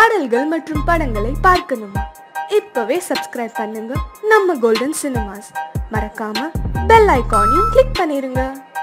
பாடல்கள் மற்றும் படங்களை பார்க்கணுமா இப்பவே சப்ஸ்கிரைப் பண்ணுங்க நம்ம கோல்டன் சினிமாஸ் மறக்காம பெல் ஐகானையும் கிளிக் பண்ணிருங்க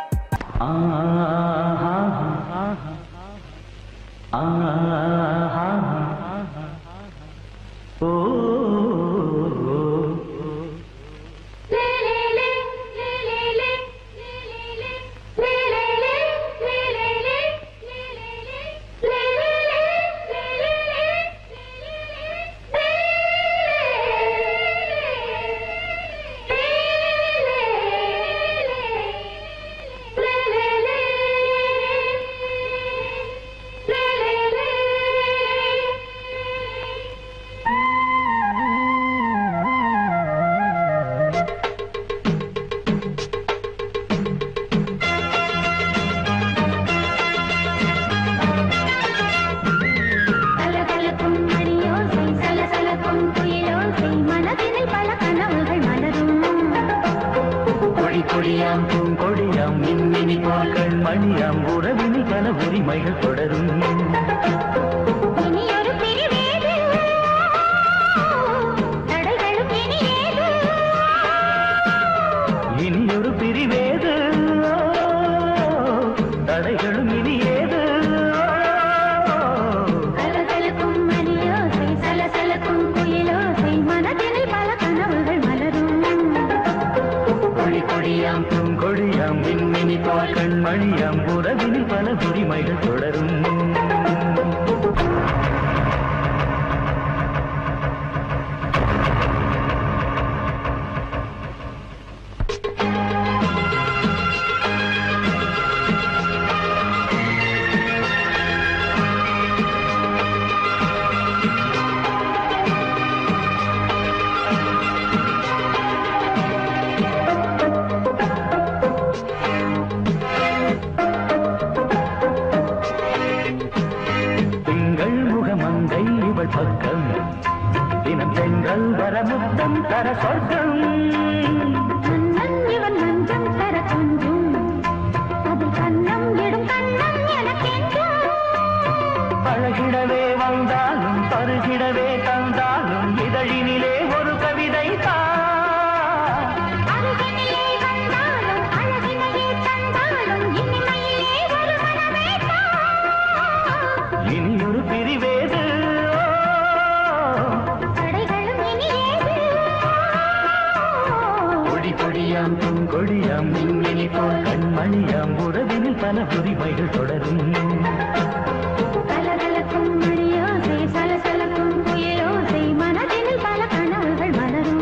கலகலக்கும் மணியோசை, சலசலக்கும் குயிலோசை, மனதினில் பல கனவுகள் மலரும் கொடி கொடியாம் பூங்கொடியாம் மின்மினி போல் கண்மணியாம் உறவினில் பல உரிமைகள் தொடரும் இனியொரு பிரிவேது தடைகளும் இனியேது இனியொரு பிரிவேது தடைகளும் இனியேது கலகலக்கும் மணியோசை, சலசலக்கும் குயிலோசை, மனதினில் பல கனவுகள் மலரும் கொடி கொடியாம் பூங்கொடியாம் மின்மினி போல் கண்மணியாம் உறவினில் பல உரிமைகள் தொடரும் திங்கள் முகமங்கை இவள் பக்கம் தினம் பெண்கள் வர முத்தம் தர சொர்க்கம் மன்னன் இவன் மஞ்சம் தர கொஞ்சும் அதில் கண்ணம் இடும் கண்ணம் எனக்கென்றும் பழகிடவே வந்தாலும் பருகிடவே தந்தாலும் இதழினிலே ஒரு கவிதை தான் அருகினிலே வந்தாலும் அழகினையே தந்தாலும் இனிமையிலே ஒரு மனமே இனி ஒரு பிரிவேது தடைகளும் இனியேது கொடி கொடியாம் பூங்கொடியாம் மின்மினி போல் கண்மணியாம் உறவினில் பல உரிமைகள் தொடரும் கலகலக்கும் மணியோசை சலசலக்கும் குயிலோசை மனதினில் பல கனவுகள் மலரும்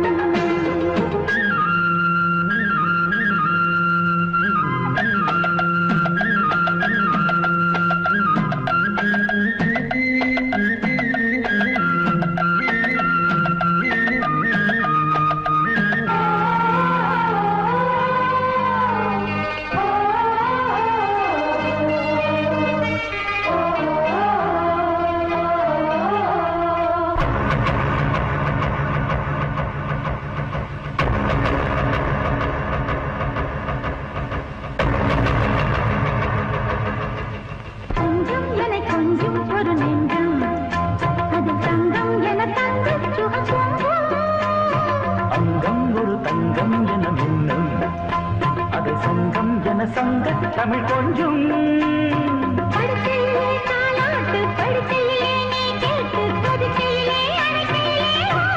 கொஞ்சம் என கொஞ்சம் ஒரு நெஞ்சம் அது தங்கம் என தங்க சுகம் அங்கம் ஒரு தங்கம் என மின்னும் அது சங்கம் என சங்க தமிழ் கொஞ்சம் படுக்கையிலே தாலாட்டு படுக்கையிலே நீ கேட்டு படுக்கையிலே அணைக்கையிலே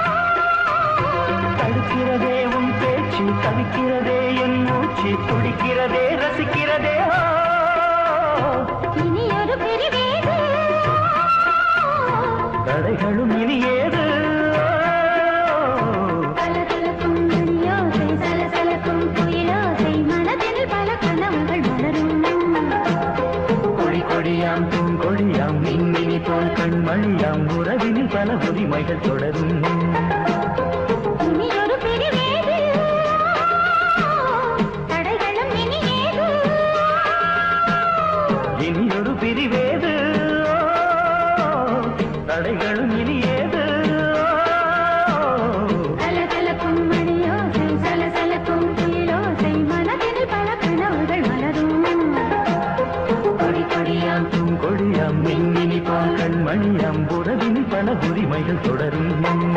தடுக்கிறதே உன் பேச்சு தவிக்கிறதே என் மூச்சு துடிக்கிறதே ரசிக்கிறதே ஆ. இனி ஒரு பிரிவேது தடைகளும் இனி ஏது கலகலக்கும் மணியோசை சலசலக்கும் குயிலோசை மனதில் பல கனவுகள் மலரும் கொடி கொடியாம் பூங்கொடியாம் மின்மினி போல் கண்மணியாம் உறவினில் பல உரிமைகள் தொடரும் இனி ஒரு பிரிவேது தடைகளும் இனியேது இனி ஒரு பிரிவேது தடைகளும் இனி ஏது கலகலக்கும் மணியோசை சலசலக்கும் குயிலோசை மனதில் பல கனவுகள் மலரும் கொடி கொடியாம் பூங்கொடியாம் மின்மினி போல் கண்மணியாம் உறவினில் பல உரிமைகள் தொடரும்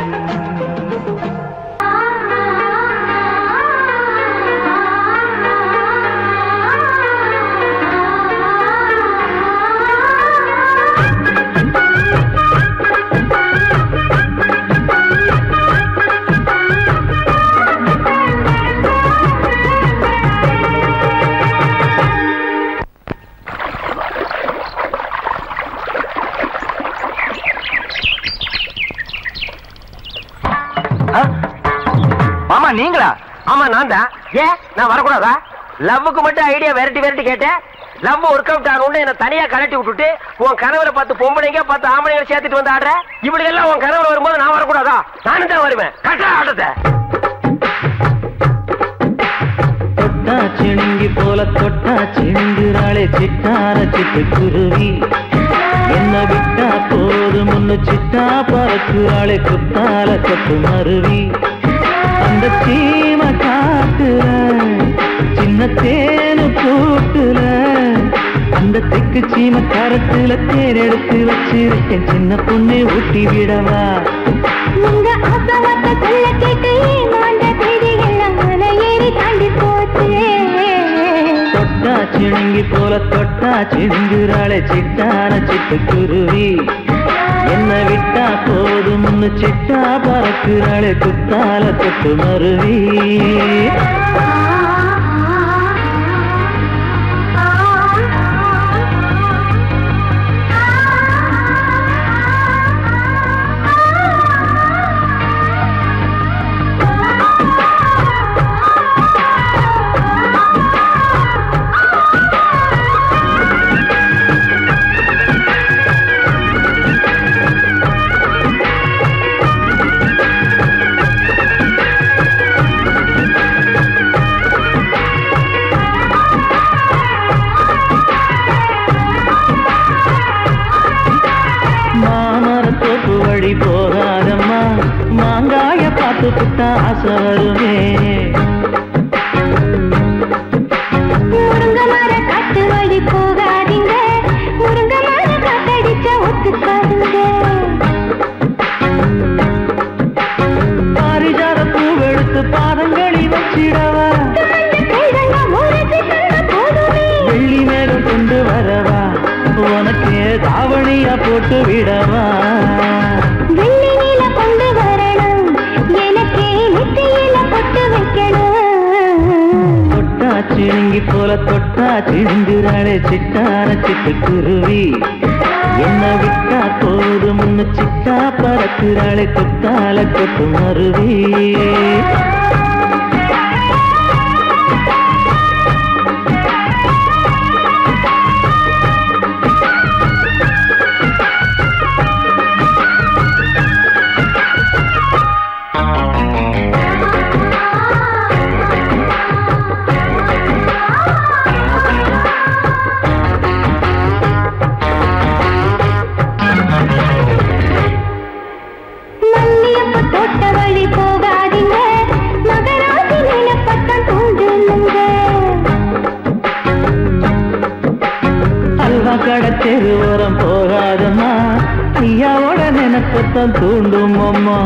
மாமா நீங்களா ஆமா நான் தான் ஏன் நான் வரக்கூடாதா லவ்வுக்கு மட்டும் ஐடியா விரட்டி விரட்டி கேட்டேன் லவ் ஒர்க் அவுட் ஆகணும்னு என்ன தனியா கலட்டி விட்டுட்டு உன் கணவரை பார்த்து பொம்பளைங்க பார்த்து ஆம்பளைங்க சேர்த்துட்டு வந்து ஆடுற இவளுக்கு எல்லாம் உன் கணவர் வரும்போது நான் வரக்கூடாதா நானும் தான் வருவேன் கட்டா ஆட்டத்தை தொட்டா சிணுங்கி போல தொட்டா சிணுங்குறாளே சிட்டார சிட்டு குருவி என்ன விட்டா போதும் முன்னு சிட்டா பறக்குறாளே குத்தால கொத்து மருவி அந்த சீம காட்டுல சின்ன தேனு கூட்டுல அந்த தெக்கு சீம கரத்துல தேர் எடுத்து வச்சிருக்கேன் சின்ன பொண்ணு ஊட்டி விடவா உங்க ஆசவாத்த சொல்ல கேட்டு ஏமாந்த தேதி எல்லாம் மலை ஏறி தாண்டி போச்சு தொட்டா சிணுங்கி போல தொட்டா சிணுங்குறாளே சிட்டான சிட்டு குருவி என்ன விட்டா போதும்னு சிட்டா பறக்குறாளே குத்தால தொட்டு மருவி மாமர தோப்பு வழி போகாதம்மா மாங்காய பார்த்து புட்டா ஆசை வருமே முருங்க மர காட்டு வழி போகாதீங்க முருங்க மர காத்தடிச்ச ஒத்துக்காதுங்க பாரிஜாத பூவெடுத்து பாதங்களில் வச்சிடவா கைதங்க முறைச்சு தந்த போதுமே வெள்ளி மேகம் கொண்டு வரவா உனக்கு தாவணியா போட்டு விடவா வெள்ளி நீல கொண்டு வரணும் எனக்கே நெத்தியில பொட்டு வைக்கணும் தொட்டா சிணுங்கி போல தொட்டா சிணுங்குறாளே சிட்டான சிட்டு குருவி என்ன விட்டா போதும் முன்னு சிட்டா பறக்குறாளே குத்தால கொத்து மருவி மல்லியப்ப தோட்ட வழி போகாதீங்க மகராசி நிலப்பட்டம் தூண்டுங்க அல்வா கடை தெருவோரம் போகாதம்மா ஐயாவோட நினைப்பத்தான் தூண்டும் அம்மா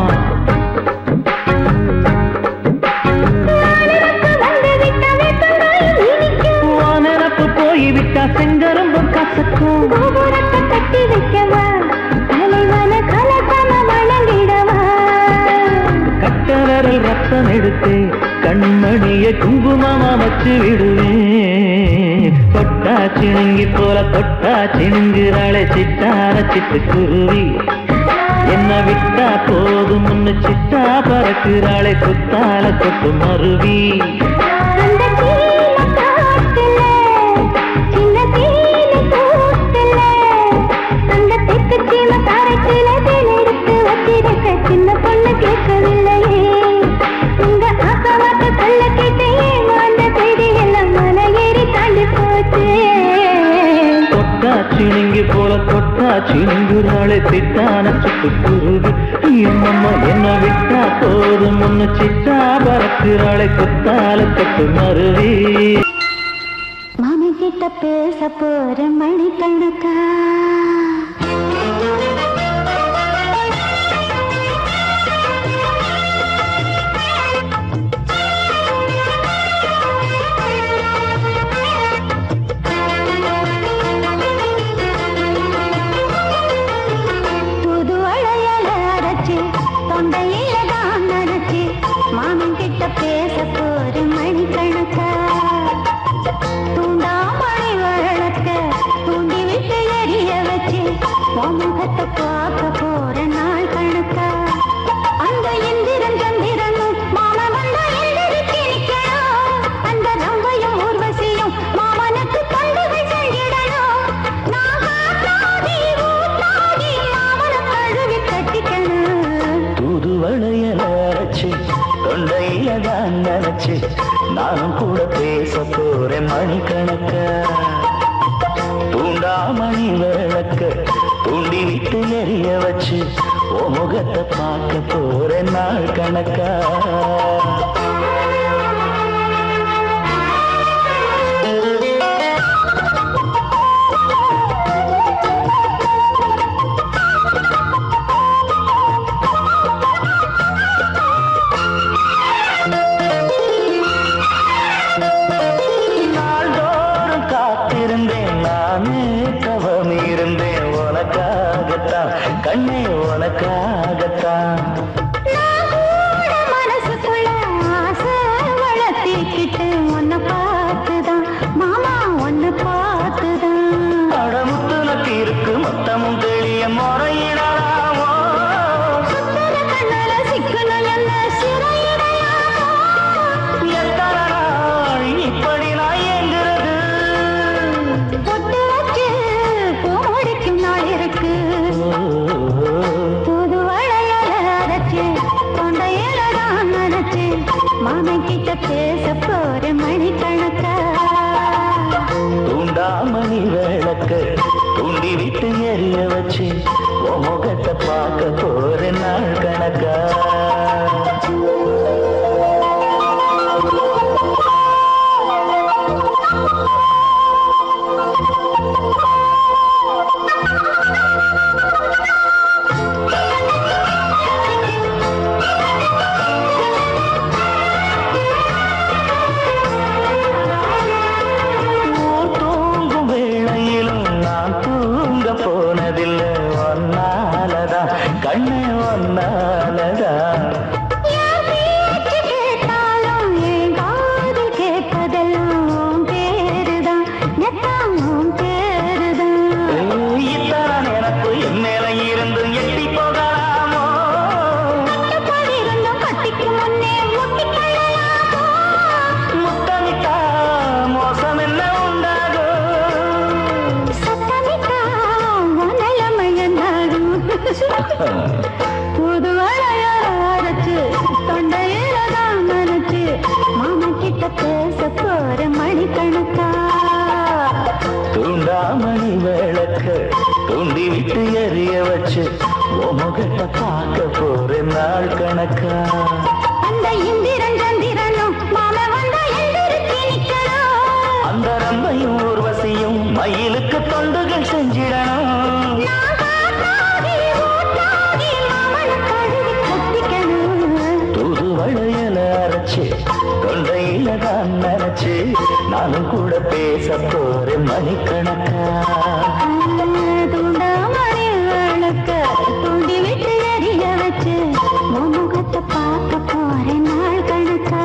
வந்து விட்ட வேப்பங்காய் இனிக்கும் உன் நினப்பு போய் விட்டா செங்கரும்பு கசக்கும் கோபுரத்தை கட்டி வைக்கவா தலைவன கலசம வணங்கிடவா கட்ட விரல் ரத்தம் எடுத்து கண்மணிய குங்குமமா வச்சு விடுவேன் தொட்டா சிணுங்கி போல தொட்டா சிணுங்குறாளே சிட்டார சிட்டு குருவி என்ன விட்டா போதும் முன்னு சிட்டா பறக்குறாளே குத்தால கொட்டு மருவி அந்த சீன காட்டுல சின்ன தேனி கூட்டுல அந்த தெற்கு சீம காரைக்குல தேன் எடுத்து வச்சிருக்க சின்ன பொண்ணு கேட்கவில்லையே உங்க ஆசவாத்த சொல்ல கேட்டு ஏமாந்த செய்தி எல்லாம் மலை ஏறி தாண்டி போச்சு தொட்டா சிணுங்கி போல தொட்டா சிணுங்குறாளே திட்டான சிட்டு குருவி எம்மம்மா என்ன விட்டா போதும் முன்னு சிட்டா பறக்குறாளே குத்தால கொட்டு மருவி மாமன் கிட்ட பேச போற மணிக்கணக்கா தூதுவளையல அரைச்சு தொண்டையில தான் நினைச்சு நானும் கூட பேச போறேன் மணிக்கணக்க தூண்டாமணி விளக்க தூண்டி விட்டு எரிய வச்சு ஓ முகத்தை பார்க்க போறேன் நாள் கணக்கா நாள்தோறும் காத்திருந்தேன் நானே தவம் இருந்தேன் உனக்காகத்தான் கண்ணே உனக்காகத்தான் மனசுக்குள்ள ஆசை வளர்த்திக்கிட்டு உன்னை பார்த்துதான் மாமா உன்னை பார்த்துதான் அடமுத்துனக்கு இருக்கு மொத்தமும் தெளிய முறையிடலாமோ சுத்தர கண்ணால சிக்கணும் என்ன சிறையிடையாமோ எத்தனை நாள் இப்படி நான் ஏங்குறது பொட்டு வச்சு பூ முடிக்கும் நாள் இருக்கு புது வளையல அரைச்சு தொண்டையில தான் நினைச்சு மாமன் கிட்ட பேச போற மணிக்கணக்கா தூண்டாமணி விளக்க தூண்டி விட்டு எரிய வச்சு உன் முகத்தை பார்க்க போற நாள் கணக்கா ஊர் தூங்கும் வேளையிலும் நான் தூங்க போனதில்லை ஒன்னாலதான் கண்ணே ஒன்னாலதான் யார் பேச்சு கேட்டாலும் என் காதில் கேட்பதெல்லாம் உன் பேருதான் நெத்தான் உன் பேருதான் ஏய், இத்தான் எனக்கு என் மேல இருந்து எட்டி போகலாமோ கட்டுப்பாடிருந்தும் கட்டிக்கு முன்னே முட்டிக் கொள்ளலாமோ? முத்தமிட்டா மோசம் என்ன உண்டாகும் சத்தமிட்டா உன் நிலைமை என்னாகும்? புது வளையல் அரைச்சு, தொண்டையில தான் நனைச்சு, மாமன் கிட்ட பேச போற மணிக்கணக்கா தூண்டாமணி விளக்க தூண்டி விட்டு எரிய வச்சு உன் முகத்தை பார்க்க போற நாள் கணக்கா அந்த இந்திரன் சந்திரனும் மாமன் வந்தா எந்திரிச்சு நிக்கணும் அந்த ரம்பையும் ஊர்வசியும் மயிலுக்கு தொண்டுகள் செஞ்சிடணும் நான் காத்தாகி ஊத்தாகி மாமனை கழுவி கட்டிக்கணும் தூது வளையல அரைச்சு தொண்டையில தான் நினைச்சு நானும் கூட பேச போறேன் மணிக்கணக்கா தூண்டாமணி விளக்க தூண்டி விட்டு எரிய வச்சு உன் முகத்தை பார்க்க போறேன் நாள் கணக்கா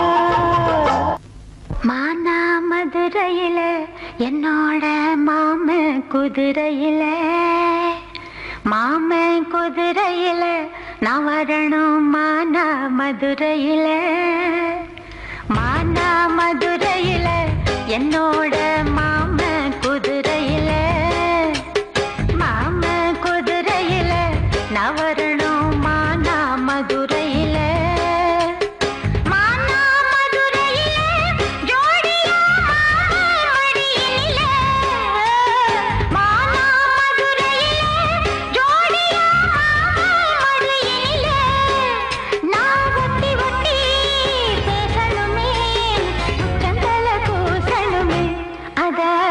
மானா மதுரையில என்னோட மாம குதிரையில மாம குதிரையில நான் வரணும் மானா மதுரையில மானா மதுரையில என்னோட மாம குதிரையில மாம குதிரையில நான் வரணும் மானா மதுரையில மானா மதுரையில ஜோடியா மாமன் மடியில மானா மதுரையில ஜோடியா மாமன் மடியில நான் ஒட்டி ஒட்டி பேசணுமே உச்சந்தல கூசணுமே அத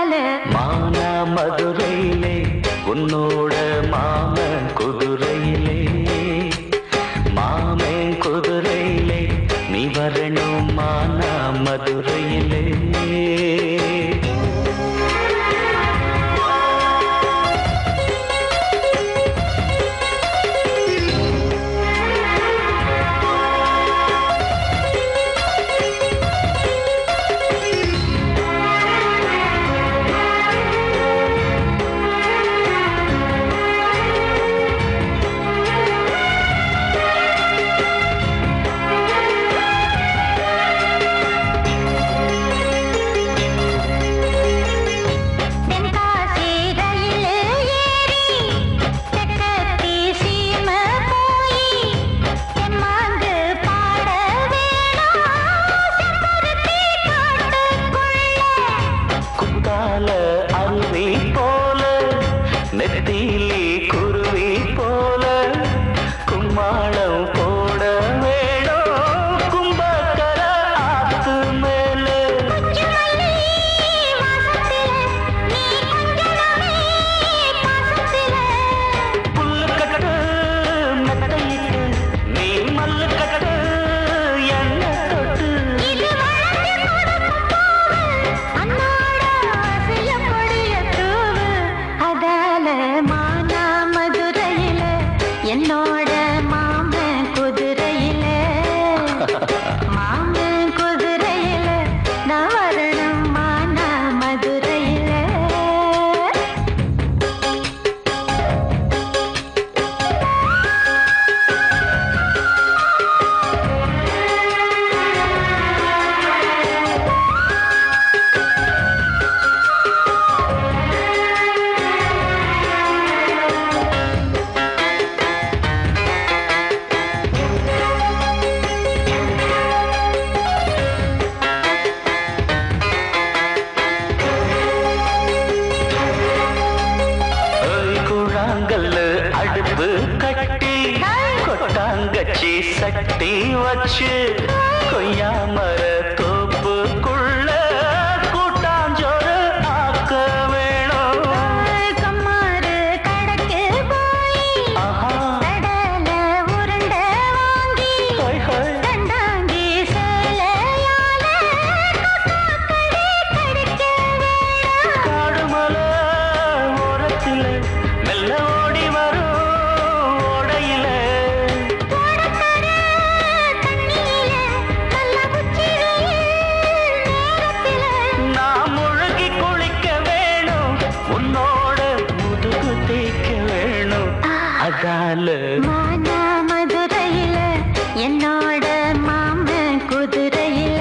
கம்பு கட்டி கொட்டாங்கச்சி சட்டி வச்சு கொய்யாமர தோப்புக்குள்ள கூட்டாஞ்சோறு ஆக்க வேணும் கம்மாறு கடக்கு போய் ஆஹா கடல உருண்ட வாங்கி ஹாய் ஹாய் கண்டாங்கி சேலையால கொட்டாக்கடி கடிக்க வேணும் காடுமலை ஓரத்தில் மெல்ல ஓடி வரும் ஓடையில ஓடக்கர தண்ணியில நல்ல உச்சி வெயில் நேரத்தில நான் முழுகி குளிக்க வேணும் உன்னோட முதுகு தேய்க்க வேணும் அதால மானா மதுரையில என்னோட மாமன் குதிரையில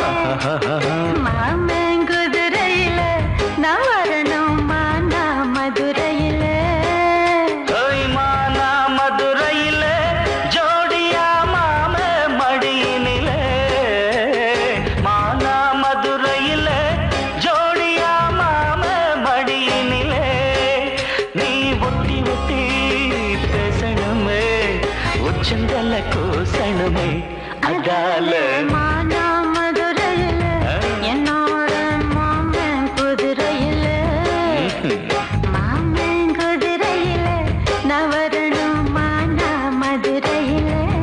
மாமன் குதிரையில நான் வரணும் மானா மதுரையில ஓய் மானா மதுரையில ஜோடியா மாம மடியினிலே மானா மதுரையில ஜோடியா மாம மடியினிலே நீ ஒட்டி ஒட்டி பேசணுமே உச்சந்தல்ல கூசணுமே அதால மானா மதுரையில என்னோட மாமன் குதிரையில மாமன் குதிரையில நான் வரணும் மானா மதுரையில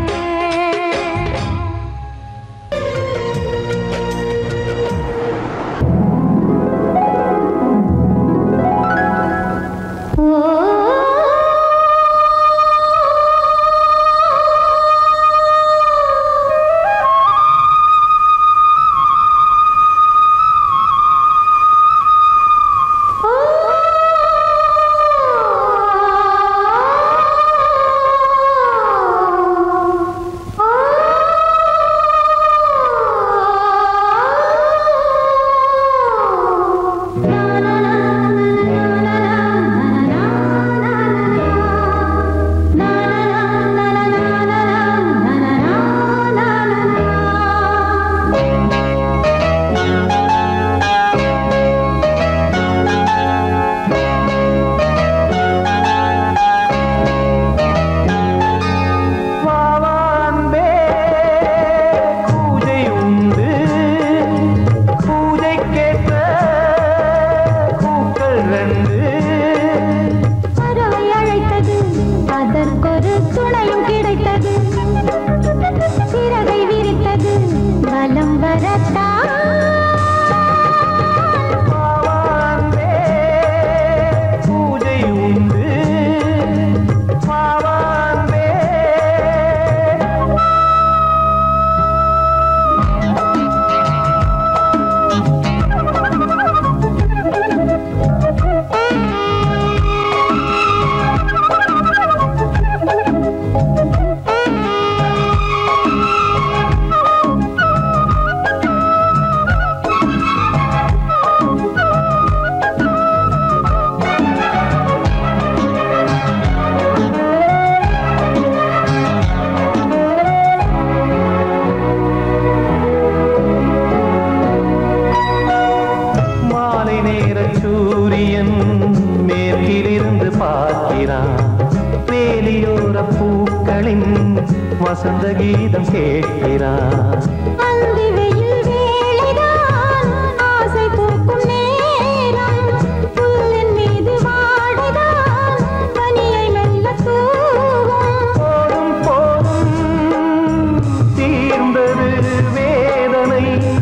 வாவான்பே பூஜை உண்டு பூஜைக்கேற்ற பூக்கள் ரெண்டு பறவை அழைத்தது அதற்கொரு துணையும் கிடைத்தது சிறகை விரித்தது வலம் வரத்தா வாவான்பே பூஜை உண்டு வாவான்பே மாலை நேர சூரியன் மேற்கிலிருந்து பார்க்கிறான் வேலியோர பூக்களின் வசந்த கீதம் கேட்கிறான் அந்தி வெயில் வேளைதான் ஆசை பூக்கும் நேரம் புல்லின் மீது வாடைதான் பனியை மெல்ல தூவும் போதும் போதும் தீர்ந்தது வேதனை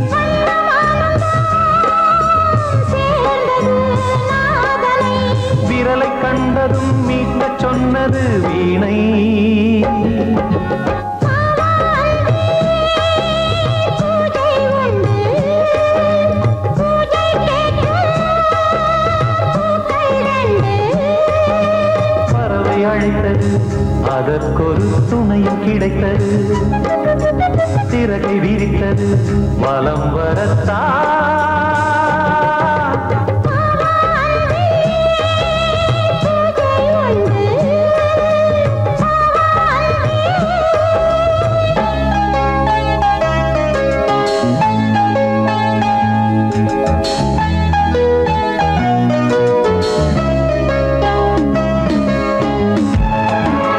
சேர்ந்தது நாதனை விரலை கண்டதும் மீட்கச் சொன்னது வீணை பூஜை உண்டு பூஜை கேட்கும் பூக்கள் ரெண்டு பறவை அழைத்தது அதற்கொரு துணையும் கிடைத்தது சிறகை விரித்தது வலம் வரத்தான் பூஜை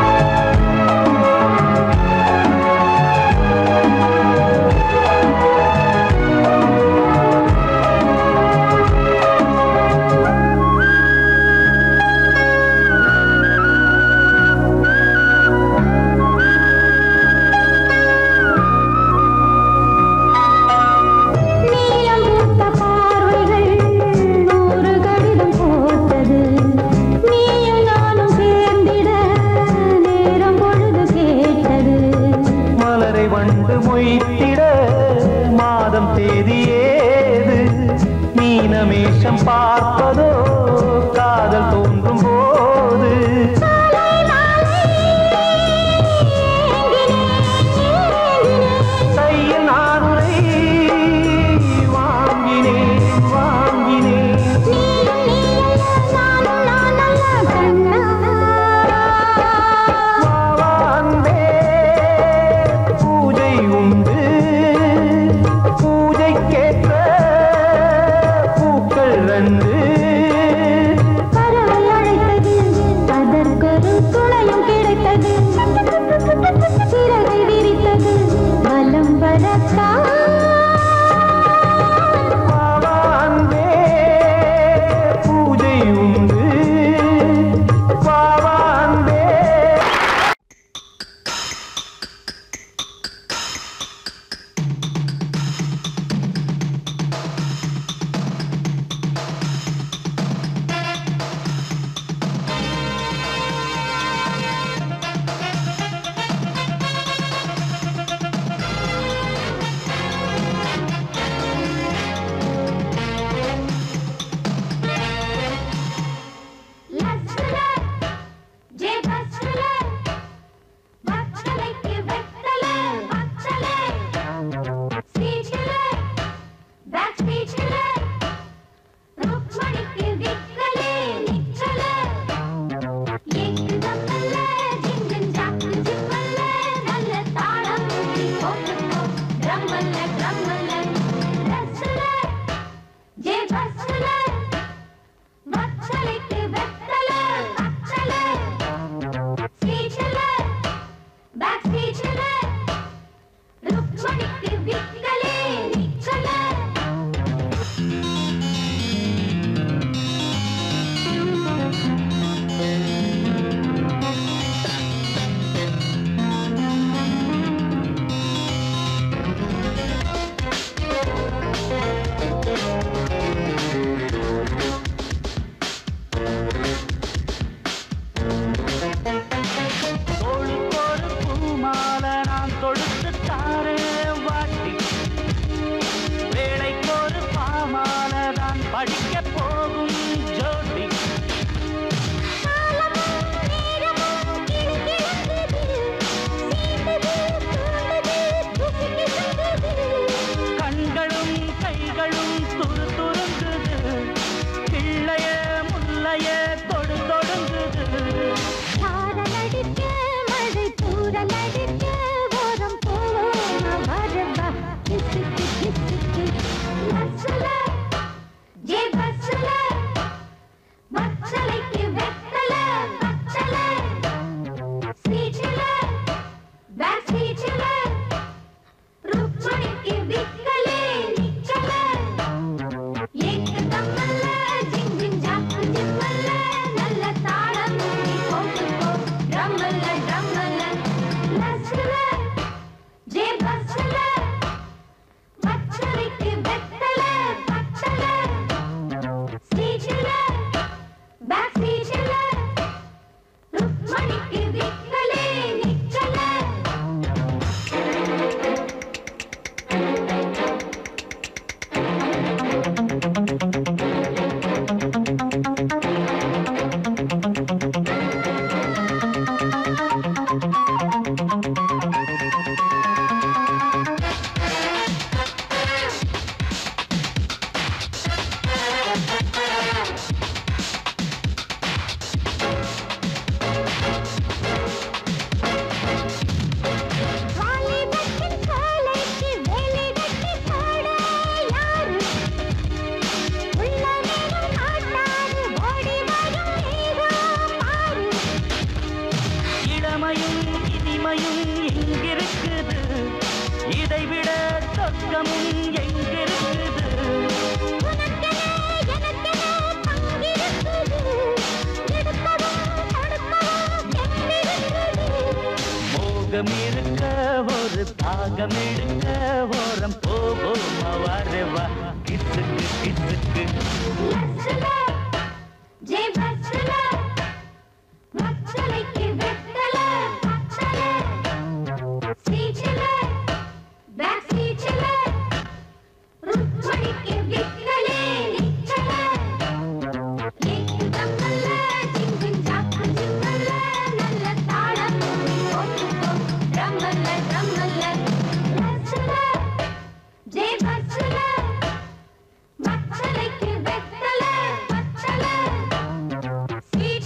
பேக் ஸ்டேஜ்ல ருக்மணிக்கு விக்கலே நிக்கல தோளுக்கொரு பூமாலை நான் தொடுத்து தாரேன் வாட்டி வேலைக்கொரு பாமாலை தான் படிக்க போகும் ஜோடி கண்களும் கைகளும் துரு துருங்குது கிள்ளைய முள்ளைய தொடு தொடுங்குது சாரலடிக்க மழை தூரலடிக்க ஓரம் போவோம் வரவா கிசுக்கு கிசுக்கு பஸ்ல ஜே பஸ்ல மச்சலைக்கு வெத்தல பச்சல சீச்சில பேக் சீச்சில ருக்மணிக்கு விக்கலே நிச்சல ஏக்கு தம்மல்ல ஜிங் ஜிங் ஜாக்கு ஜிம்மல்ல நல்ல தாளம் நீ போட்டுக்கோ ட்ரம்மல்ல ட்ரம்மல்ல லஸ்ல ஜே பஸ்ல மச்சலைக்கு வெத்தல பச்சல ஸ்டேஜ்ல பேக் ஸ்டேஜ்ல ருக்மணிக்கு விக்கலே நிச்சல வாலிபத்தின் காலைக்கு வேலிகட்டி பாட யாரு உள்ளமேனும் நாட்டாரு ஓடி வரும் நேரம் பாரு இளமையும் இனிமையும் எங்கிருக்குது இதைவிட சொர்க்கமும் எங்கிருக்குது உனக்கென எனக்கென பங்கிருக்குது எடுக்கவும் தடுக்கவும் கெட்டிருக்குது மோகம் இருக்க ஒரு தாகம் எடுக்க ஓரம் போவோம் வரவா கிசுக்கு கிசுக்கு லஸ்ல ஜே பஸ்ல மச்சலைக்கு வெத்தல பச்சல ஸ்டேஜ்ல பேக் ஸ்டேஜ்ல ருக்மணிக்கு விக்கலே நிச்சல ஏக்கு தம்மல்ல ஜிங் ஜிங் ஜாக்கு ஜிம்மல்ல நல்ல தாளம் நீ போட்டுக்கோ ட்ரம்மல்ல ட்ரம்மல்ல லஸ்ல ஜே பஸ்ல மச்சலைக்கு வெத்தல பச்சல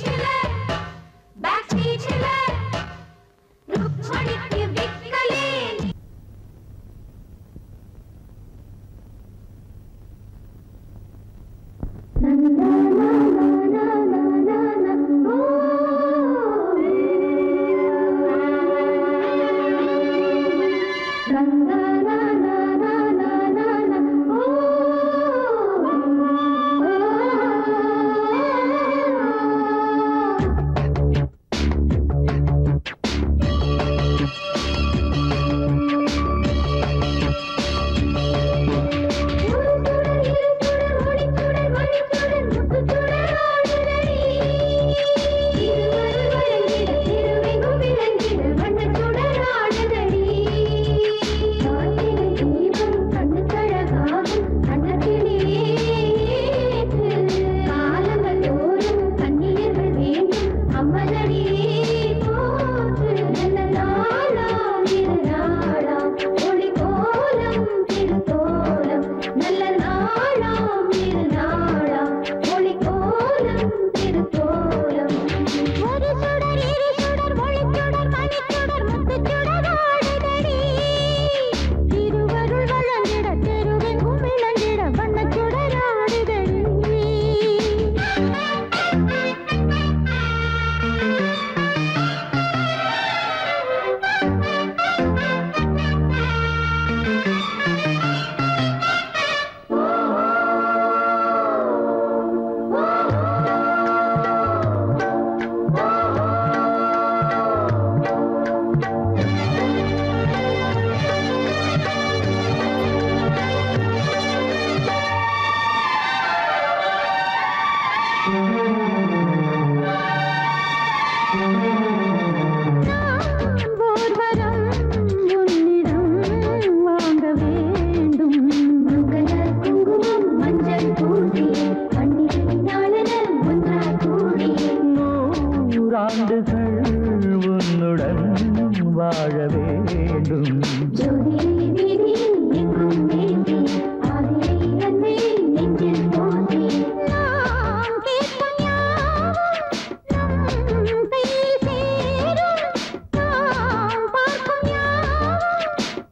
வாழ வேண்டும் ஜோதியை வீதி எங்கும் வீசி ஆதியை அன்னை நெஞ்சில் போசி நாம் கேட்கும் யாவும் நம் கையில் சேரும் நாம் பார்க்கும் யாவும்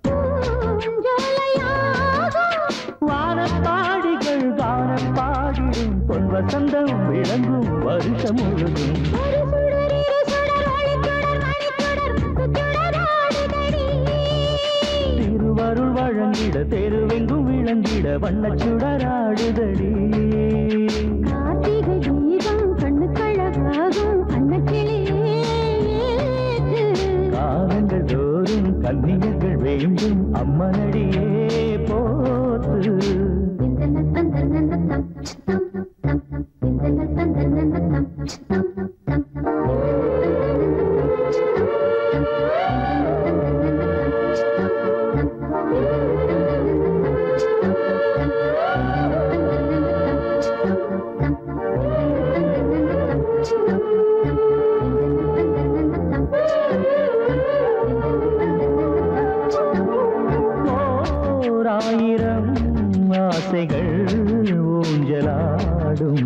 பூஞ்சோலையாகும் வானப்பாடிகள் கானம் பாடிடும் பொன் வசந்தம் விளங்கும் வருஷம் முழுதும் ஒரு சுடர் இரு சுடர் ஒளிச்சுடர் மணிச்சுடர் முத்துச்சுடர் ஆடுதடி திருவருள் வழங்கிட தெருவெங்கும் விளங்கிட வண்ணச் சுடராடுதடி கார்த்திகை தீபம் கண்ணுக்கழகாகும் அன்னக்கிளியே காலங்கள் தோறும் கன்னியர்கள் வேண்டும் அம்மனடியே போத்து ஓராயிரம் ஆசைகள் ஊஞ்சலாடும்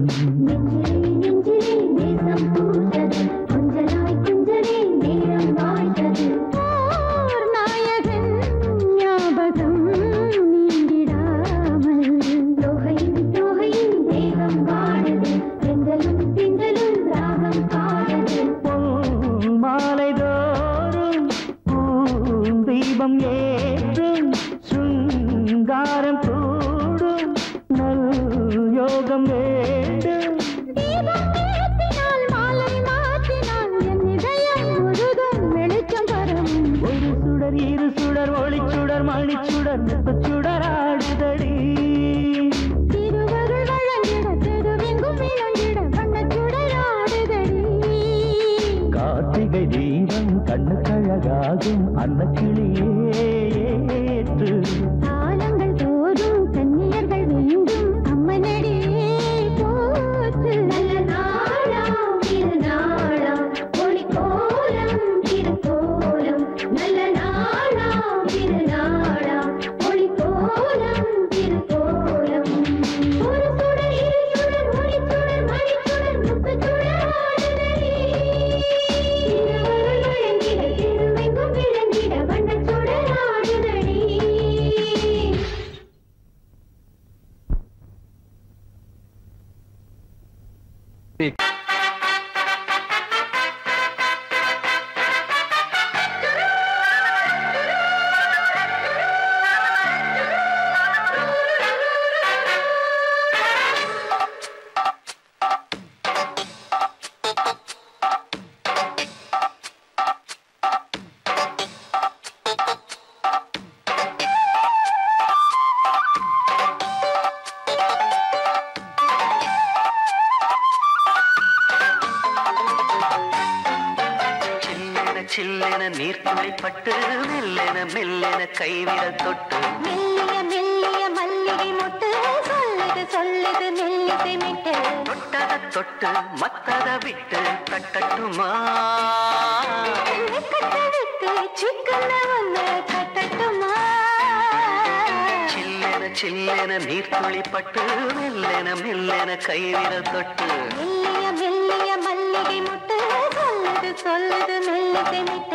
ஓர் நாயகன் ஞாபகம் நீங்கிடாமல் தோகையின் தோகையின் தேகம் வாடுது தென்றலும் திங்களும் ராகம் பாடுது பொன் மாலை தோறும் பூந்தீபம் ஏற்றும் சுங்காரம் கூடும் நல் யோகம் வேண்டும் தீபம் ஏற்றினால் மாலை மாற்றினால் என் இதயம் முழுதும் வெளிச்சம் வரும் ஒரு சுடர் இரு சுடர் ஒளிச்சுடர் மணிச்சுடர் முத்துச்சுடர் ஆடுதடி திருவருள் வழங்கிட தெருவெங்கும் விளங்கிட வண்ணச்சுடர் ஆடுதடி கார்த்திகை தீபம் கண்ணுக்கழகாகும் அன்னக்கிளியே ஏற்று காலங்கள் தோறும் கன்னியர்கள் வேண்டும் அம்மனடியே போற்று நல்ல நாளாம் திருநாளாம் ஒளி கோலம் திருக்கோலம் நல்ல நாளாம் திருநாளாம் ஒளி கோலம் திருக்கோலம் ஒரு சுடர் இரு சுடர் ஒளி சுடர் மணி சுடர் முத்து சுடர் ஆடுதடி திருவருள் வழங்கிட திருவெங்கும் விளங்கிட வண்ணச் சுடர் ஆடுதடி சில்லென சில்லென நீர்த்துளிப்பட்டு மெல்லென மெல்லென கைவிரல் தொட்டு மெல்லிய மெல்லிய மல்லிகை மொட்டு சொல்லுது சொல்லுது மெல்லிசை மெட்டு தொட்டத தொட்டு மத்தத விட்டு தட்டட்டுமா வெக்கத்தை விட்டு சிக்கன ஒன்று கட்டட்டுமா சில்லென சில்லென நீர்த்துளிப்பட்டு மெல்லென மெல்லென கைவிரல் தொட்டு மெல்லிய மெல்லிய மல்லிகை மொட்டு சொல்லுது சொல்லுது மெல்லிசை மெட்டு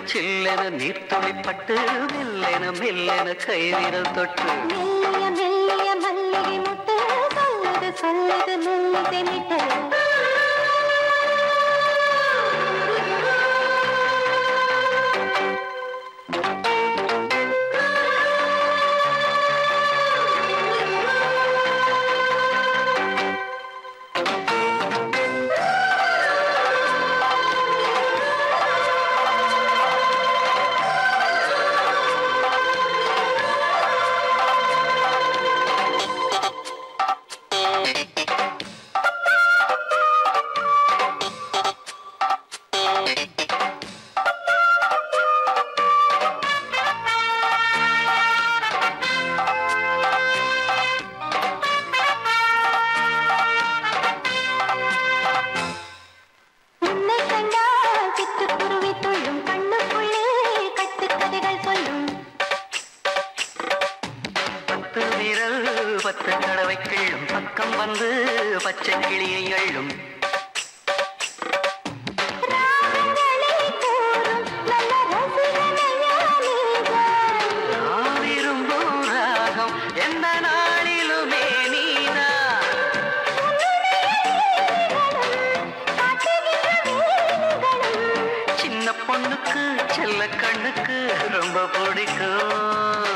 சில்லென நீர்த்துளிப்பட்டு மெல்லென மெல்லென கைவிரல் தொட்டு மெல்லிய மெல்லிய மல்லிகை முட்டு சொல்லுது சொல்லுது மெல்லிசை மிட்டு உன்னை கண்டால் சிட்டுக்குருவி துள்ளும் கண்ணுக்குள்ளே கட்டுக்கதைகள் சொல்லும் பத்து விரல் பத்து தடவை கிள்ளும் பக்கம் வந்து பச்சை கிளியை அள்ளும் ராகங்களை கூறும் நல்ல ரசிகனையா நீதான். நான் விரும்பும் ராகம் எந்த நாளிலுமே நீதான் சின்ன பொண்ணுக்கு செல்ல கண்ணுக்கு ரொம்ப பிடிக்கும்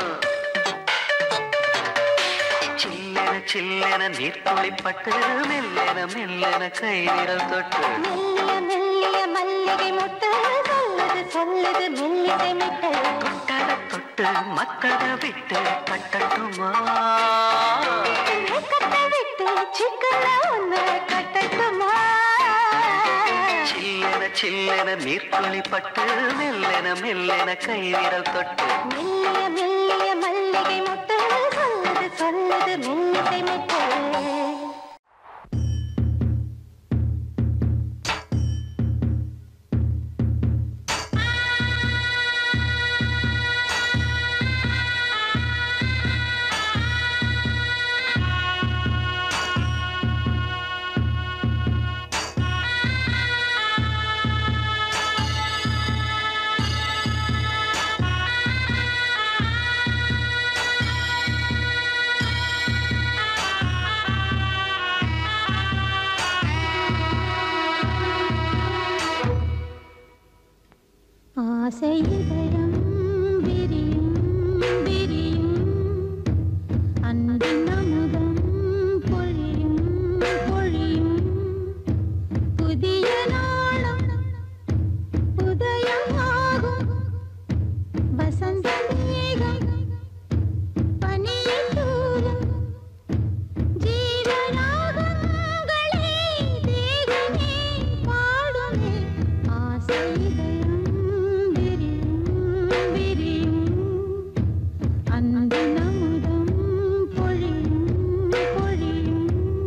சில்லென சில்லென நீர் துளிப்பட்டு மெல்லென மெல்லென கை விரல் தொட்டு மெல்லிய மெல்லிய மல்லிகை முட்டு சொல்லுது சொல்லுது மெல்லிசை மிட்டு தொட்டத தொட்டு மத்தத விட்டு கட்டட்டுமா கட்டை விட்டு சிக்கன ஒன்று கட்டட்டுமா சில்லென சில்லென நீர் துளிப்பட்டு மெல்லென மெல்லென கை விரல் தொட்டு மெல்லிய மெல்லிய மல்லிகை முட்டு சொல்லுது சொல்லுது மெல்லிசை மிட்டு ஆசை இதயம் விரியும் விரியும் அன்பின் அமுதம் பொழியும் பொழியும் புதிய நாளும் உதயமாகும் வசந்த மேகம் பனியில் தூவும் ஜீவராகங்களே தேகமே பாடுமே ஆசை இதயம் விரியும் விரியும் அன்பின் அமுதம் பொழியும் பொழியும்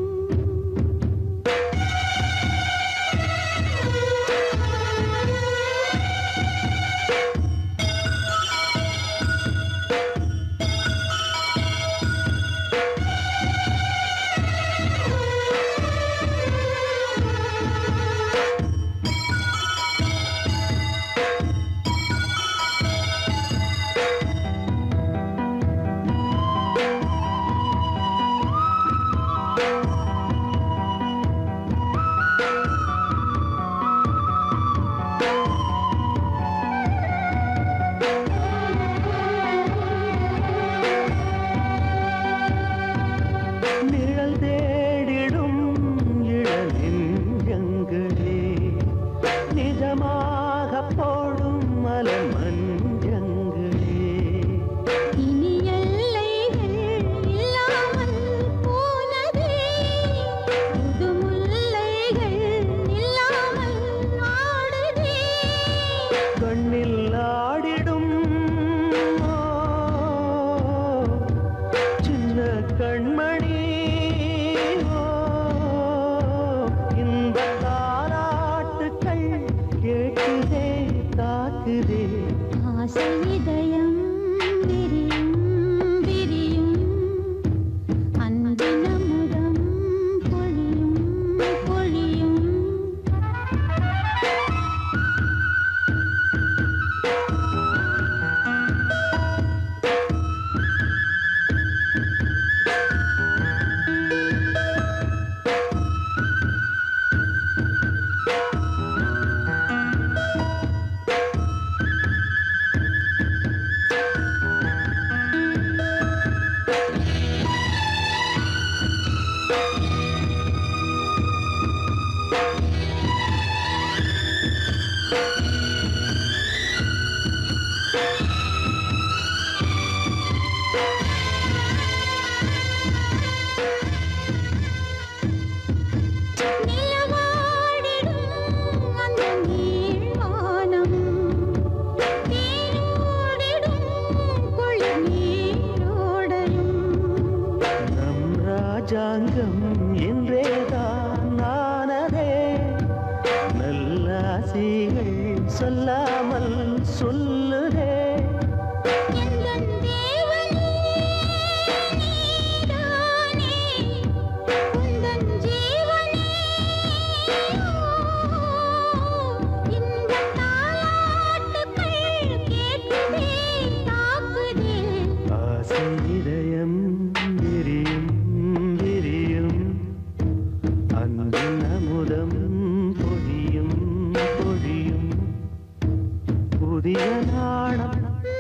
நிழல் தேடிடும் இளநெஞ்சங்களே நிஜமாக போடும் மலர் மஞ்சங்களே இனி எல்லைகள் இல்லாமல் போனதே புது முல்லைகள் இல்லாமல் ஆடுதே கண்ணில் ஆடிடும் ஓ, சின்ன கண்மணி ஓ, இந்த தாராட்டுக்கள் கேட்குதே தாக்குதே ஆசை இதயம் விரியும் விரியும் அன்பின் அமுதம் பொழியும் பொழியும் சொல்லாமல் சொல்லுதே எந்தன் தேவனே நீதானே உந்தன் ஜீவனே இந்த தாலாட்டுக்கள் கேட்குதே தாக்குதே ஆசை இதயம் விரியும் விரியும் அன்பின் அமுதம் பொழியும் பொழியும் புதிய நாணம்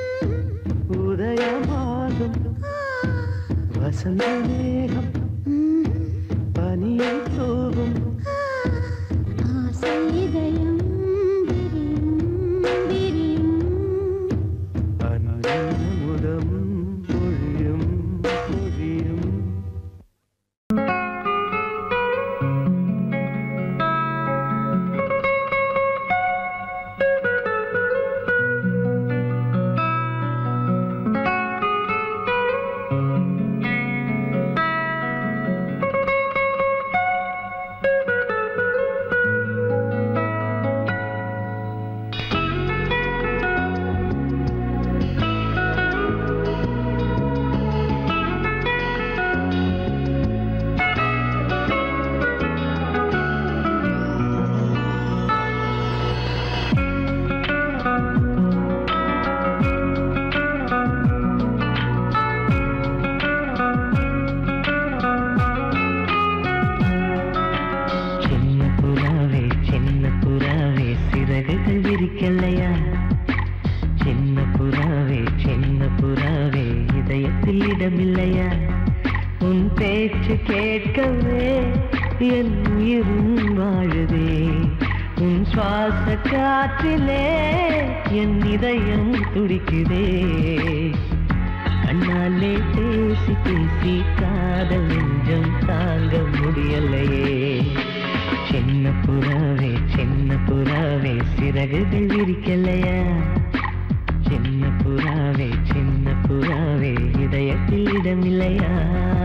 உதயமாகும் வசந்த மேகம் பனியை தூவும் ஆசை இதயம் விரியும் விரியும் அன்பின் அமுதம் பொழியும் பொழியும் சின்ன புறாவே சின்ன புறாவே சிறகுகள் விரிக்கலையா சின்ன புறாவே சின்ன புறாவே இதயத்தில் இடமில்லையா உன் பேச்சு கேட்கவே என் உயிரும் வாழுதே உன் சுவாச காற்றிலே என் இதயம் துடிக்குதே கண்ணாலே பேசி பேசி காதல் நெஞ்சம் தாங்க முடியலையே சின்ன புறாவே சின்ன புறாவே சிறகுகள் விரிக்கலையா சின்ன புறாவே சின்ன புறாவே இதயத்தில் இடமில்லையா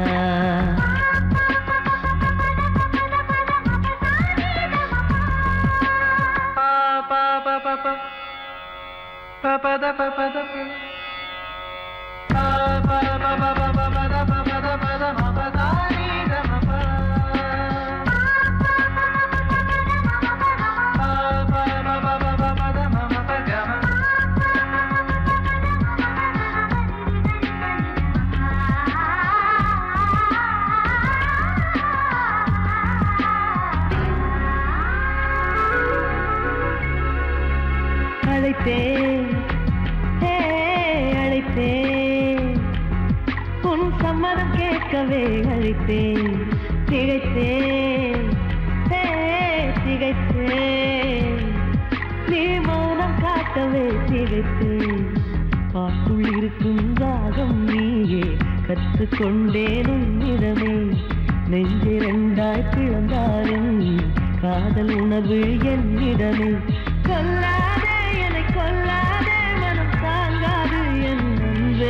அழைத்தேன் ஹே, அழைத்தேன் உன் சம்மதம் கேட்கவே அழைத்தேன் திகைத்தேன் ஹே, திகைத்தேன் நீ மௌனம் காட்டவே திகைத்தேன் பாட்டுள் இருக்கும் ராகம் நீயே கற்றுக்கொண்டேன் உன்னிடமே நெஞ்சிரண்டாய் பிளந்தாலும் காதல் உணவு என்னிடமே கொல்லாதே என்னை கொல்லாதே மனம் தாங்காது என் அன்பே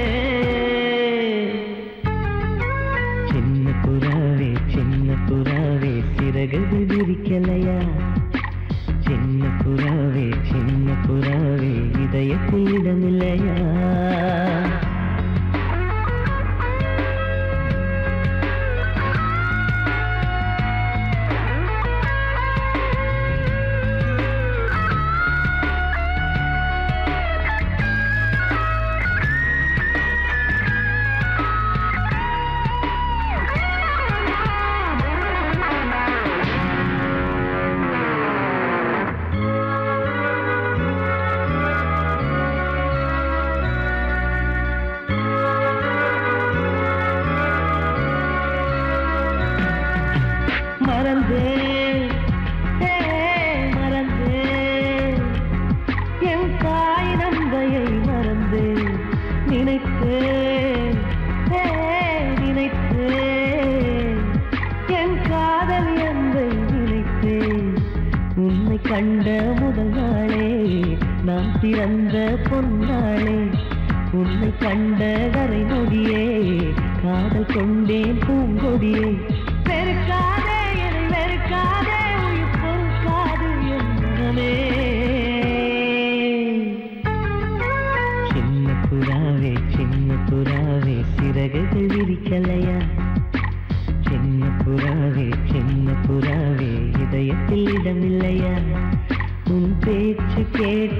சின்ன புறாவே சின்ன புறாவே சிறகு விரிக்கலையா சின்ன புறாவே சின்ன புறாவே இதயத்தில் இடமில்லையா மறந்தேன் ஏ, மறந்தேன் என் தாய் நந்தையை மறந்தேன் நினைத்தேன் ஏ, நினைத்தேன் என் காதல் என்பை நினைத்தேன் உன்னை கண்ட முதல் நாளே நான் பிறந்த பொன்னாளே உன்னை கண்ட வரை நொடியே காதல் கொண்டேன் பூங்கொடியே வெறுக்காதே என்னை வெறுக்காதே உயிர் பொறுக்காது என் மனமே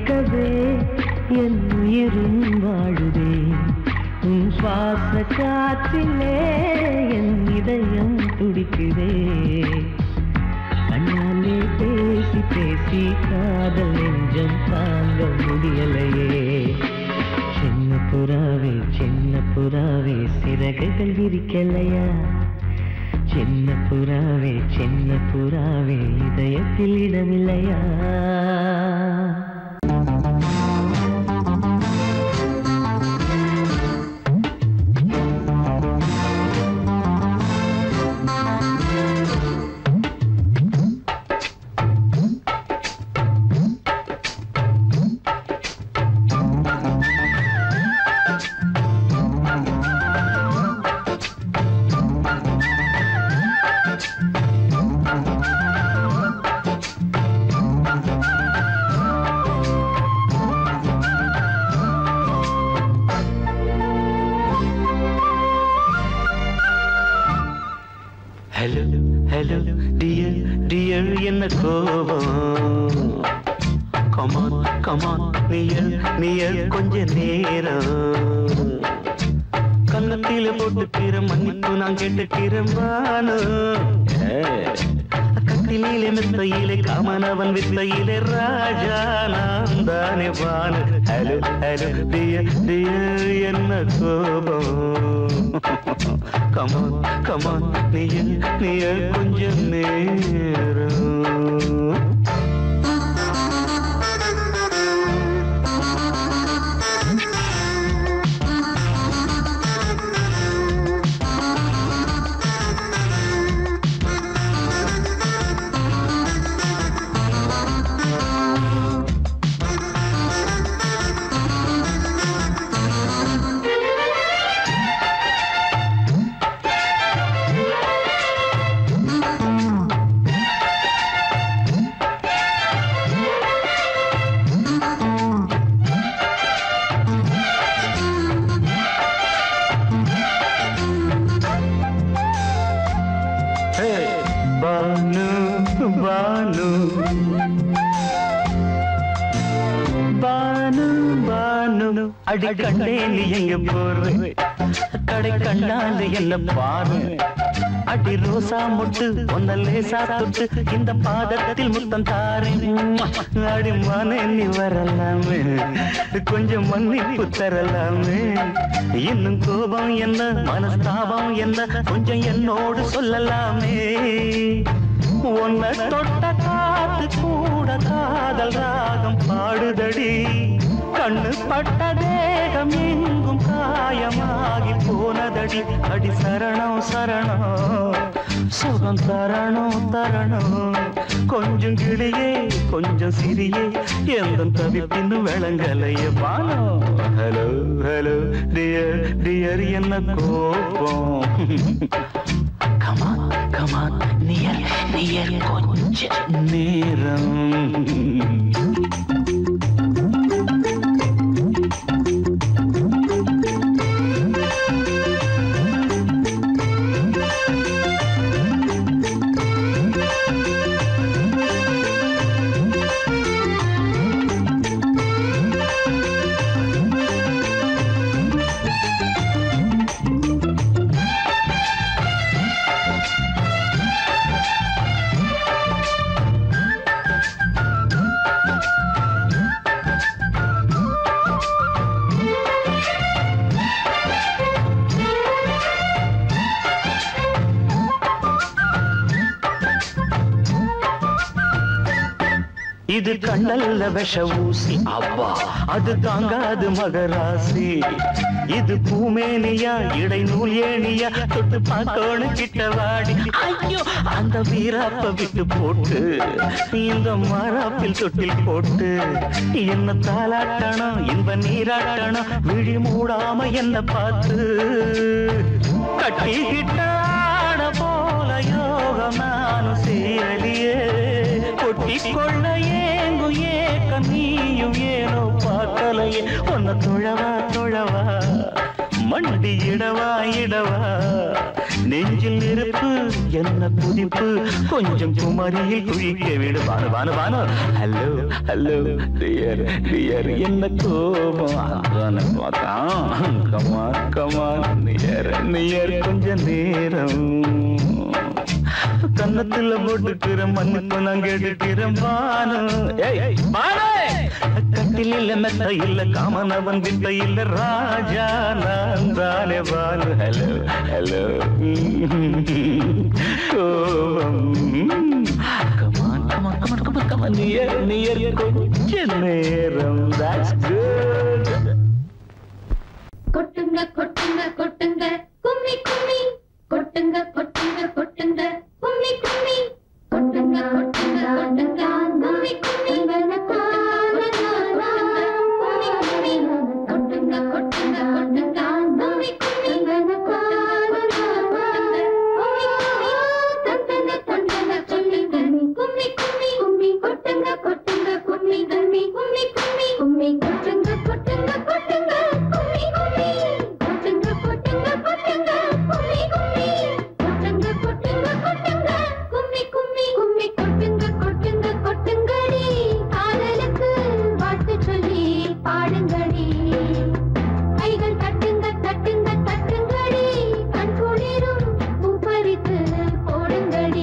கேட்கவே என் உயிரும் வாழுதே உன் சுவாச காற்றிலே என் இதயம் துடிக்குதே கண்ணாலே பேசி பேசி காதல் நெஞ்சம் தாங்க முடியலையே சின்ன புறாவே சின்ன புறாவே சிறகுகள் விரிக்கலையா சின்ன புறாவே சின்ன புறாவே இதயத்தில் இடமில்லையா ஹலோ ஹலோ டியர் டியர் என்ன கோபம் கமான் கமான் நியர் நியர் கொஞ்ச நேரம் கன்னத்தில போட்டுக்கிற மன்னிப்பு நான் கேட்டுக்கிறேன் வானு கட்டிலே மெத்தையிலே காமனவன் வித்தையிலே ராஜா நான் தானே வானு ஹலோ ஹலோ டியர் டியர் என்ன கோபம் கமான் கமான் நீய நீய கொஞ்சம் நேரம் ஹே, பானு பானு பானு பானு அடி கண்டே நீ எங்க போற கடை கண்டாண்டு என்ன பாரு அடி ரோசா முட்டு ஒன்ன லேசா தொட்டு இந்த பாதத்தில் முத்தம் தாரேன் அடி மானே நீ வரலாமே கொஞ்சம் மன்னிப்பு தரலாமே இன்னும் கோபம் என்ன மனஸ்தாபம் என்ன கொஞ்சம் என்னோடு சொல்லலாமே உன்னை தொட்ட காத்து கூட காதல் ராகம் பாடுதடி கண்ணு பட்ட தேகம் எங்கும் காயமாகி போனதடி அடி சரணம் சரணம் சுகம் தரணும் தரணும் கொஞ்சம் கிளியே கொஞ்சம் சிறியே எந்த தவிப்பின்னு விளங்கலைய பானோ ஹலோ ஹலோ டியர் டியர் என்ன கோபம் கமான் கமான் நியர் நியர் கொஞ்ச நேரம் இது கண்ணல்ல விஷ ஊசி அப்பா அது தாங்காது மகராசி இது பூமேனியா இடை நூல் ஏனியா தொட்டு பார்க்கோணு கிட்ட வாடி ஐயோ அந்த வீராப்ப விட்டு போட்டு இந்த மாறாப்பில் தொட்டில் போட்டு என்ன தாளாட்டணும் இன்ப நீராட்டணும் விழி மூடாம என்ன பார்த்து கட்டிக்கிட்டாட போல யோகம் நானும் சேரலியே கொட்டிக்கொள்ள ஏங்கும் ஏக்க நீயும் ஏனோ பார்க்கலையே உன்னை தொழவா தொழவா மண்டி இடவா இடவா நெஞ்சில் நெருப்பு என்ன புதிப்பு கொஞ்சம் குமரியில் குளிக்க விடு வானு வானு வானு ஹலோ ஹலோ டியர் டியர் என்ன கோபம் அதான பார்த்தான் கமான் கமான் நியர் நியர் கொஞ்ச நேரம் கன்னத்துல போட்டுக்கிற மண்ணுக்கு நான் கேட்டுக்கிறேன் பானு ஏய் பானு கட்டில் இல்ல மெத்த இல்ல காமனவன் வித்த இல்ல ராஜா நான் தானே பானு ஹலோ ஹலோ கோபம் come on come on come on come on come on near near கொஞ்ச நேரம் that's good கொட்டுங்க கொட்டுங்க கொட்டுங்க கும்மி கும்மி கொட்டுங்க கொட்டுங்க கொட்டுங்க கும்மி கும்மி கொட்டுங்க கொட்டுங்க கொட்டுங்க கும்மி கும்மி கொட்டுங்க கொட்டுங்க கொட்டுங்க கும்மி கும்மி தந்தன தந்தன சொல்லி கும்மி கும்மி கும்மி கொட்டுங்க கொட்டுங்க கும்மி கும்மி கும்மி கும்மி கும்மி கொட்டுங்க கொட்டுங்க கொட்டுங்க கும்மி கும்மி கொட்டுங்க கொட்டுங்க கொட்டுங்க கும்மி கும்மி கொட்டுங்க கொட்டுங்க கொட்டுங்க கும்மி கும்மி கும்மி கொட்டுங்க கொட்டுங்க கொட்டுங்கடி காதலுக்கு வாழ்த்து சொல்லி பாடுங்கடி கைகள் தட்டுங்க தட்டுங்க தட்டுங்கடி கண் குளிரும் பூப்பறித்து போடுங்கடி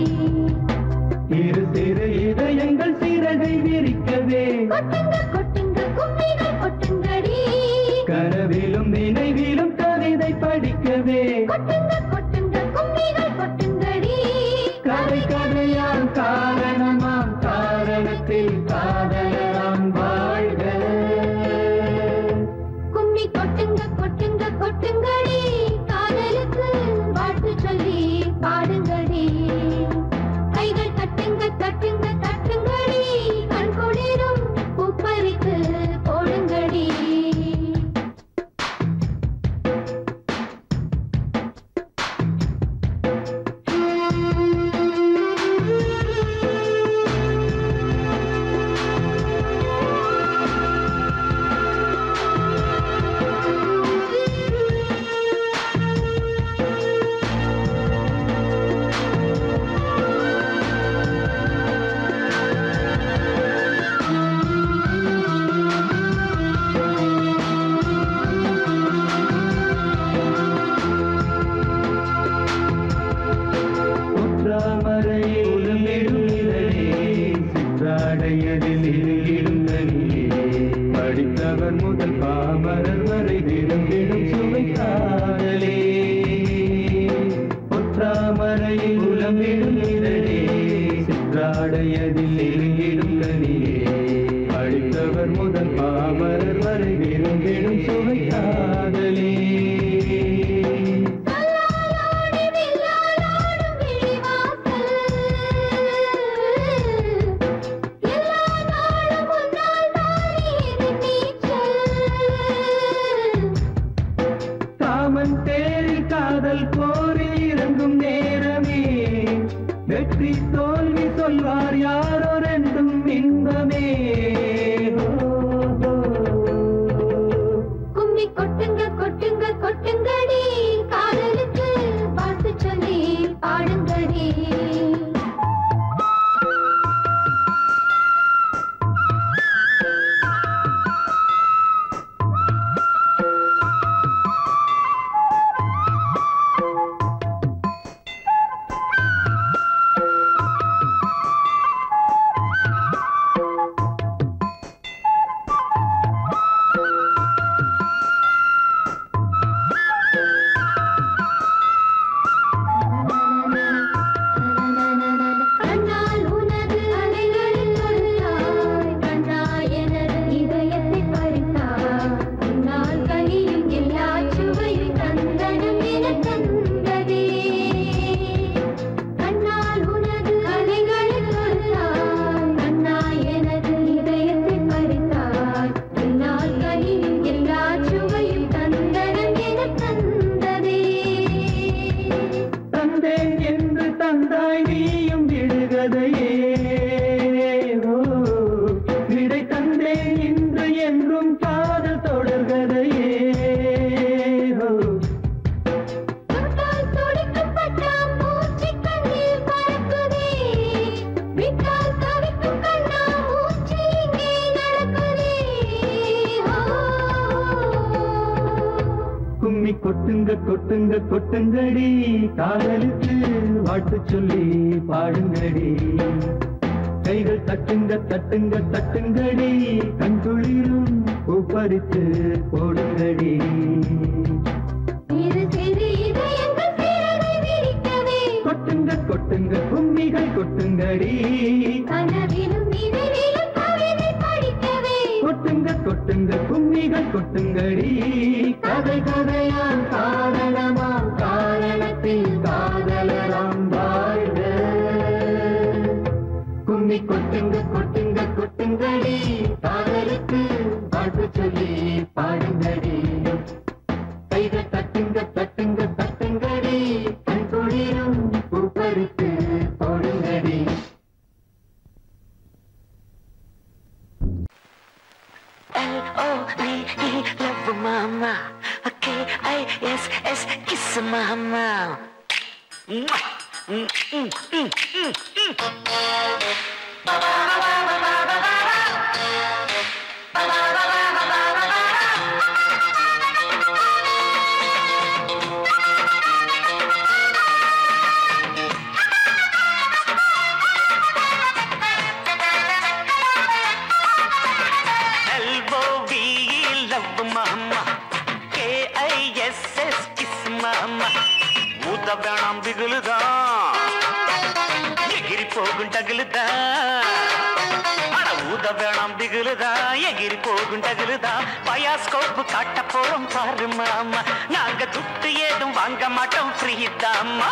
இரு சிறு இதயங்கள் சிறகை விரிக்கவே கொட்டுங்க கொட்டுங்க கும்மிகள் கொட்டுங்கடி கனவிலும் நினைவிலும் கவிதை படிக்கவே கொட்டுங்க கொட்டுங்க கும்மிகள் கொட்டுங்கடி கதை கதையாம் காரணமாம் காரணத்தில் காதலாம் வாழ்க கும்மி கொட்டுங்க கொட்டுங்க கொட்டுங்கடி காதலுக்கு வாழ்த்து சொல்லி பாடுங்கடி கைகள் தட்டுங்க தட்டுங்க தட்டுங்கடி கண் குளிரும் பூப்பறித்து போடுங்கடி குற்றாமரையில் உலகிடும் இதழே சிற்றாடையதில் இருங்கிடும் தனியே படித்தவர் முதல் பாமரர் வரை விரும்பிடும் சுவை காதலே குற்றாமரையில் உலகிடும் இதழே சிற்றாடையதில் இருங்கிடும் தனியே படித்தவர் முதல் பாமரர் வரை விரும்பிடும் சுவை காதலே கல்லாலாடி வில்லாலாடும் விழிவாசல். எல்லா நாளும் உன்னால் தானே இது நீச்சல். காமன் தேரில் காதல் போரில் இறங்கும் நேரமே வெற்றி தோல்வி சொல்வார் யாரோ ரெண்டும் இன்பமே ஓ, ஓ, ஓ. கும்மி கொட்டுங்க கும்மி கொட்டுங்க கொட்டுங்க கொட்டுங்கடி காதலுக்கு வாழ்த்து சொல்லி பாடுங்கடி கைகள் தட்டுங்க தட்டுங்க தட்டுங்கடி கண் குளிரும் பூப்பறித்து போடுங்கடி இரு சிறு இதயங்கள் சிறகை விரிக்கவே கொட்டுங்க கொட்டுங்க கும்மிகள் கொட்டுங்கடி கனவிலும் நினைவிலும் கவிதை படிக்கவே கொட்டுங்க கொட்டுங்க கும்மிகள் கொட்டுங்கடி கதை கதையாம் காரணமாம் காரணத்தில் காதலராம் வாழ்க கும்மி கொட்டுங்க கொட்டுங்க கொட்டுங்கடி காதலுக்கு வாழ்த்து சொல்லி பாடுங்கடி கைகள் தட்டுங்க தட்டுங்க தட்டுங்கடி கண் குளிரும் பூப்பறித்து போடுங்கடி L-O-V-E, love mama. K-I-S-S, kiss mama. Mwah. Mm, mm, mm, mm, mm. L-O-V-E, love mama. K-I-S-S, kiss mama. ஊத்த வேணாம் திகுலுதான் எகிரி போகும் டகுலுதா அட ஊத வேணாம் திகுலுதா எகிரி போகும் டகுலுதா பயாஸ்கோப்பு காட்ட போறோம் பாரு மாமா நாங்க துட்டு ஏதும் வாங்க மாட்டோம் ஃப்ரீ தாமா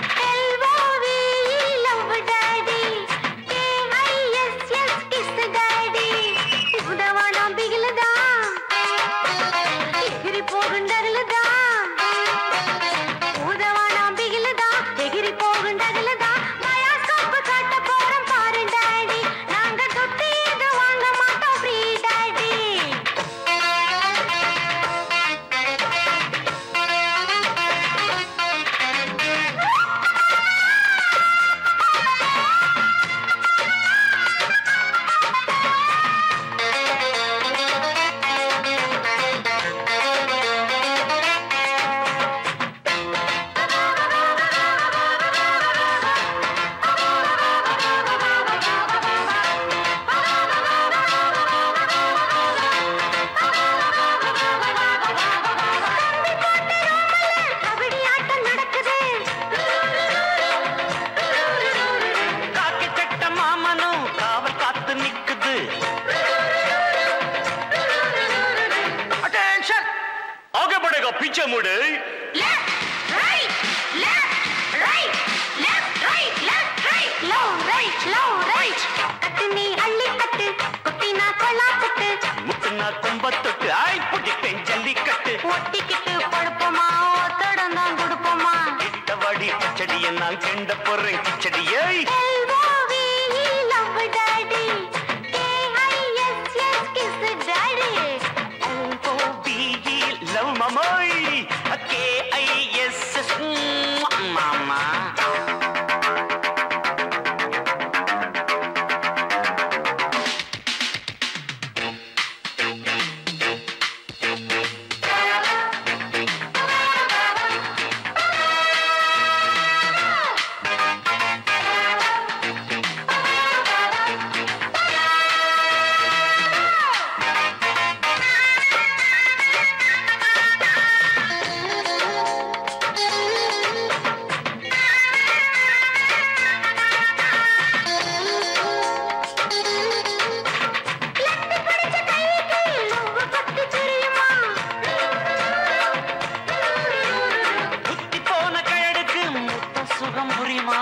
காக்கி சட்ட மாமனும் காவல் காத்து நிக்குது அட்டென்ஷன் ஆகே படேகா பீச்சே முடு முத்துனா கும்பத்தொட்டு ஆய் பிடிப்பேன் ஜல்லிக்கட்டு ஒட்டிக்கிட்டு படுப்போமா ஒத்தடம் தான் கொடுப்போமா கிட்ட வடி கிச்சடியை நான் கெண்ட போறேன் கிச்சடியை L-O-V-E, love daddy. K-I-S-S, kiss daddy. L-O-V-E, love mamoy K-I-S-S, mama புத்தி போன கழடுக்கு முத்த சுகம் புரியுமா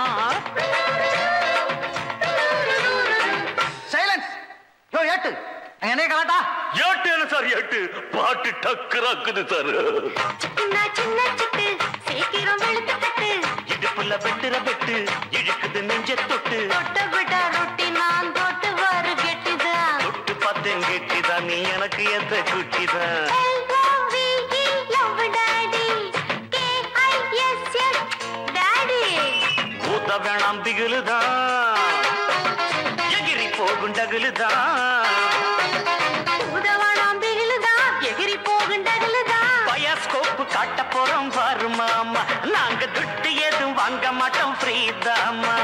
சைலன்ஸ் யோ ஏட்டு அங்க என்ன கலாட்டா ஏட்டு என்ன சார் ஏட்டு பாட்டு டக்குறாக்குது சார் சின்ன சின்ன சிட்டு சீக்கிரம் வெளுத்து கட்டு இடுப்புல வெட்டுற வெட்டு இழுக்குது நெஞ்ச தொட்டு தொட்ட விட ரொட்டி நான் தொட்டு வரு கெட்டிதான் தொட்டு பார்த்தேன் கெட்டிதான் நீ எனக்கு எந்த குட்டிதான் L-O-V-E, love daddy. K-I-S-S, daddy. ஊத்த வேணாம் திகிலுதான் எகிரி போகும் டகுலுதான் உதவானாம் பிகிலுதான், எகிரி போகும் டகுலுதான். பயாஸ்கோப்பு காட்ட வாங்க மாட்டோம் ஃப்ரீதாமா